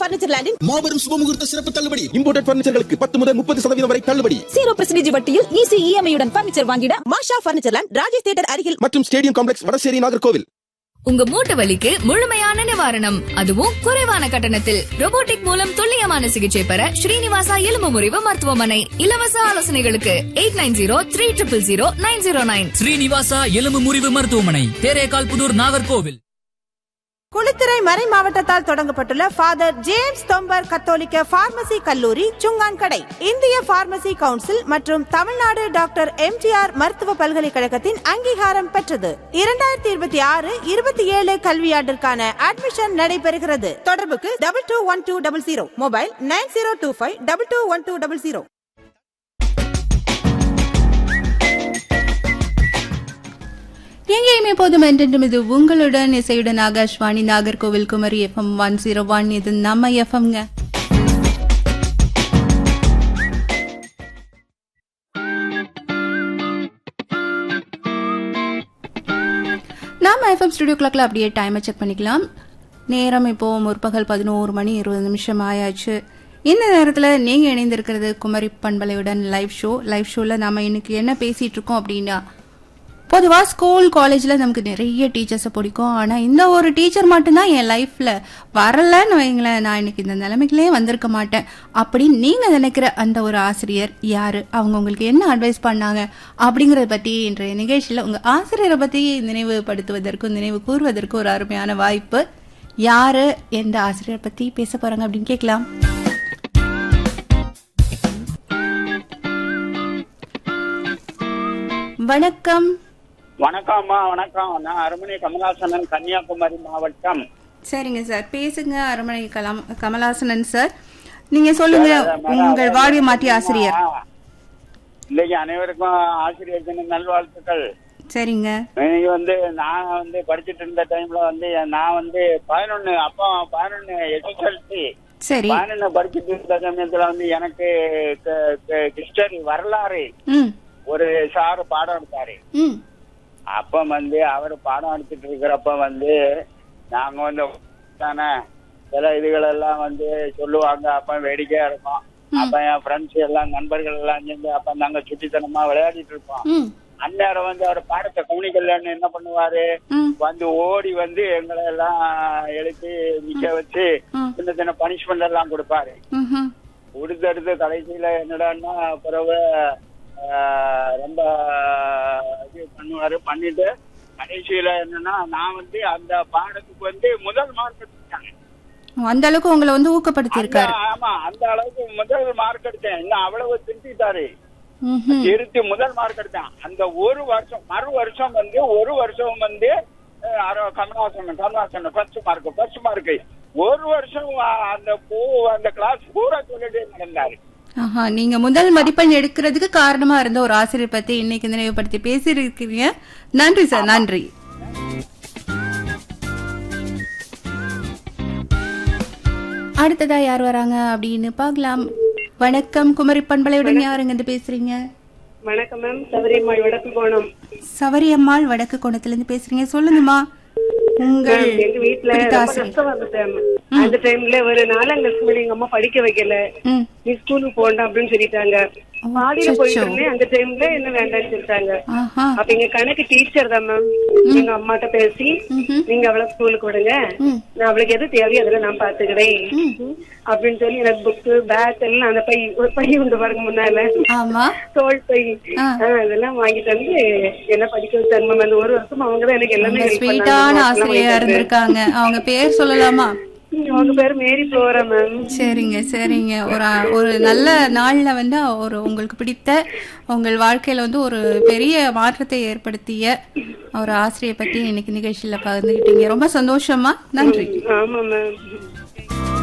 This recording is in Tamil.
பர்னிச்சர் லேண்டின் மாபெரும் சுபமுகூர்த்த சிறப்பு தள்ளுபடி இம்போர்டட் பர்னிச்சர்களுக்கு பத்து முதல் முப்பது சதவீதம் வரை தள்ளுபடி ஜீரோ பர்சன்டேஜ் வட்டியில் ஈஸி இஎம்ஐயுடன் பர்னிச்சர் வாங்கிட Masha furniture land Rajesh theatre அருகில் மற்றும் ஸ்டேடியம் காம்ப்ளெக்ஸ் வடசேரி நாகர்கோவில் உங்க மூட்டு வலிக்கு முழுமையான நிவாரணம் அதுவும் குறைவான கட்டணத்தில் robotic மூலம் துல்லியமான சிகிச்சை பெற ஸ்ரீனிவாசா எலும்பு முறிவு மருத்துவமனை இலவச ஆலோசனைகளுக்கு eight nine zero three triple zero nine zero nine Srinivasa எலும்பு முறிவு மருத்துவமனை தேரேகால் புதூர் நாகர்கோவில் குளித்துறை மறை மாவட்டத்தால் தொடங்கப்பட்டுள்ள ஃபாதர் ஜேம்ஸ் தொம்பர் கத்தோலிக்க பார்மசி கல்லூரி சுங்கான்கடை இந்திய பார்மசி கவுன்சில் மற்றும் தமிழ்நாடு டாக்டர் எம்ஜிஆர் மருத்துவ பல்கலைக்கழகத்தின் அங்கீகாரம் பெற்றது இரண்டாயிரத்தி இருபத்தி ஆறு இருபத்தி ஏழு கல்வியாண்டிற்கான அட்மிஷன் நடைபெறுகிறது தொடர்புக்கு double two one two double zero mobile nine zero two five double two one two double zero எங்கேயுமே போதும் என்றென்றும் இது உங்களுடன் இசையுடன் Akashvani Nagercoil Kumari FM one zero one இது நம்ம எஃப்எம்ங்க நாம எஃப்எம் ஸ்டுடியோ கிளாக்ல அப்படியே டைமை செக் பண்ணிக்கலாம் நேரம் இப்போ முற்பகல் பதினோரு மணி இருபது நிமிஷம் ஆயாச்சு இந்த நேரத்தில் நீங்க இணைந்திருக்கிறது குமரி பண்பலையுடன் லைவ் ஷோ லைவ் ஷோல நாம இன்னைக்கு என்ன பேசிட்டு இருக்கோம் அப்படின்னா பொதுவாக ஸ்கூல் காலேஜில் நமக்கு நிறைய டீச்சர்ஸை பிடிக்கும் ஆனால் இந்த ஒரு டீச்சர் மட்டும்தான் என் லைஃப்பில் வரலன்னு வைங்களேன் நான் இன்னைக்கு இந்த நிலைமைக்குள்ளே வந்திருக்க மாட்டேன் அப்படின்னு நீங்கள் நினைக்கிற அந்த ஒரு ஆசிரியர் யார் அவங்க உங்களுக்கு என்ன அட்வைஸ் பண்ணாங்க அப்படிங்கிறத பற்றி இன்றைய நிகழ்ச்சியில் உங்கள் ஆசிரியரை பற்றி நினைவுபடுத்துவதற்கும் நினைவு கூறுவதற்கும் ஒரு அருமையான வாய்ப்பு யார் எந்த ஆசிரியரை பற்றி பேச போகிறாங்க அப்படின்னு கேட்கலாம் வணக்கம் வணக்கம்மா வணக்கம் நான் அருமணி கமலாசனன் கன்னியாகுமரி மாவட்டம் சரிங்க சார் பேசுங்க அரண்மனை கலாம் கமலாசனன் சார் நீங்க சொல்லுங்க உங்கள் வாழ்வை மாற்றிய ஆசிரியர் இன்னைக்கு அனைவருக்கும் ஆசிரியர் தின நல்வாழ்த்துக்கள் சரிங்க இன்னைக்கு வந்து நான் வந்து படிச்சிட்டு இருந்த டைம்ல வந்து நான் வந்து பதினொன்னு அப்போ பதினொன்னு எஸ்எஸ்எல்சி சரி பதினொன்னு படிச்சிட்டு இருந்த சமயத்துல வந்து எனக்கு ஹிஸ்டரி வரலாறு ம் ஒரு சாரு பாடம் எடுத்தாரு ம் அப்ப வந்து அவர் பாடம் எடுத்துட்டு இருக்கிறப்ப வந்து நாங்க வந்து தானே சில இதுகள் எல்லாம் வந்து சொல்லுவாங்க அப்ப வேடிக்கையா இருக்கும் அப்ப என் ஃப்ரெண்ட்ஸ் எல்லாம் நண்பர்கள் எல்லாம் சேர்ந்து அப்ப நாங்க சுட்டித்தனமா விளையாடிட்டு இருப்போம் ம் அந்நேரம் வந்து அவர் பாடத்தை கவனிக்கலன்னு என்ன பண்ணுவாரு ம் வந்து ஓடி வந்து எங்களை எல்லாம் எழுப்பி நிக்க வச்சு ம். சின்ன சின்ன பனிஷ்மெண்ட் எல்லாம் கொடுப்பாரு ம்ஹும். கொடுத்தடுத்து கடைசியில என்னடான்னா பிறகு ஆஹ், ரொம்ப இது பண்ணுவாரு பண்ணிட்டு கடைசியில என்னன்னா நான் வந்து அந்த பாடத்துக்கு வந்து முதல் மார்க் எடுத்தேன் அந்த அளவுக்கு உங்களை வந்து ஊக்கப்படுத்தி இருக்காரு அந்த- ஆமா அந்த அளவுக்கு முதல் மார்க் எடுத்தேன் இன்னும் அவ்வளவு திருத்திட்டாரு ம்ஹும். திருத்தி முதல் மார்க் எடுத்தேன் அந்த ஒரு வருஷம் மறு வருஷம் வந்து ஒரு வருஷம் வந்து அஹ், அர- Kamalasan Kamalasan first mark first mark ஒரு வருஷம் அஹ், அந்த பூ அந்த கிளாஸ் பூரா சொல்லிட்டே நடந்தாரு ஆஹா நீங்க முதல் மதிப்பெண் எடுக்கிறதுக்கு காரணமா இருந்த ஒரு ஆசிரியர் பத்தி இன்னைக்கு நினைவுபடுத்தி பேசியிருக்கீங்க நன்றி சார் நன்றி அடுத்ததா யார் வராங்க அப்படின்னு பார்க்கலாம் வணக்கம் குமரி பண்பலையுடன் யாருங்க இருந்து பேசுறீங்க வணக்கம் மேம் சபரிமாள் வடக்கு போனோம் சவரியம்மாள் வடக்கு கோணத்துல இருந்து பேசுறீங்க சொல்லுங்கம்மா உங்கள் எங்க வீட்டுல பிடித்த ரொம்ப ஆசிரியர் கஷ்டமா இருந்துச்சு அந்த டைம்ல ஒரு நாலாம் கிளாஸ் மேல எங்க அம்மா படிக்க வைக்கல ம் நீ ஸ்கூலுக்கு போகணும் அப்படின்னு சொல்லிட்டாங்க பாடியில போயிட்டு இருந்தேன் அந்த டைம்ல என்ன வேண்டாம்னு சொல்லிட்டாங்க ஆஹா அப்ப எங்க கணக்கு டீச்சர் தான் மேம் எங்க அம்மாட்ட பேசி நீங்க அவளை ஸ்கூலுக்கு விடுங்க நான் அவளுக்கு எது தேவையோ அதெல்லாம் நான் பாத்துக்கிறேன் அப்படின்னு சொல்லி எனக்கு புக்கு பேக் எல்லாம் அந்த பை ஒரு பை உண்டு பாருங்க முன்னால ஆமா தோல் பை ஆ. ஆ, அதெல்லாம் வாங்கிட்டு வந்து என்ன படிக்க வச்சாங்க மேம் அந்த ஒரு வருஷம் அவங்க தான் எனக்கு எல்லாமே help பண்ணாங்க. ஸ்வீட்டான notes எல்லாம் ஆசிரியரா வாங்கிட்டு வந்து. இருந்திருக்காங்க அவங்க பேர் சொல்லலாமா அவங்க பேரு மேரி ஃப்ளோரா மேம் சரிங்க சரிங்க ஒரு ஒரு நல்ல நாள்ல வந்து ஒரு உங்களுக்கு பிடித்த உங்கள் வாழ்க்கையில வந்து ஒரு பெரிய மாற்றத்தை ஏற்படுத்திய ஒரு ஆசிரியை பத்தி இன்னைக்கு நிகழ்ச்சியில பகிர்ந்துக்கிட்டீங்க ரொம்ப சந்தோஷமா நன்றி ஆமா மேம்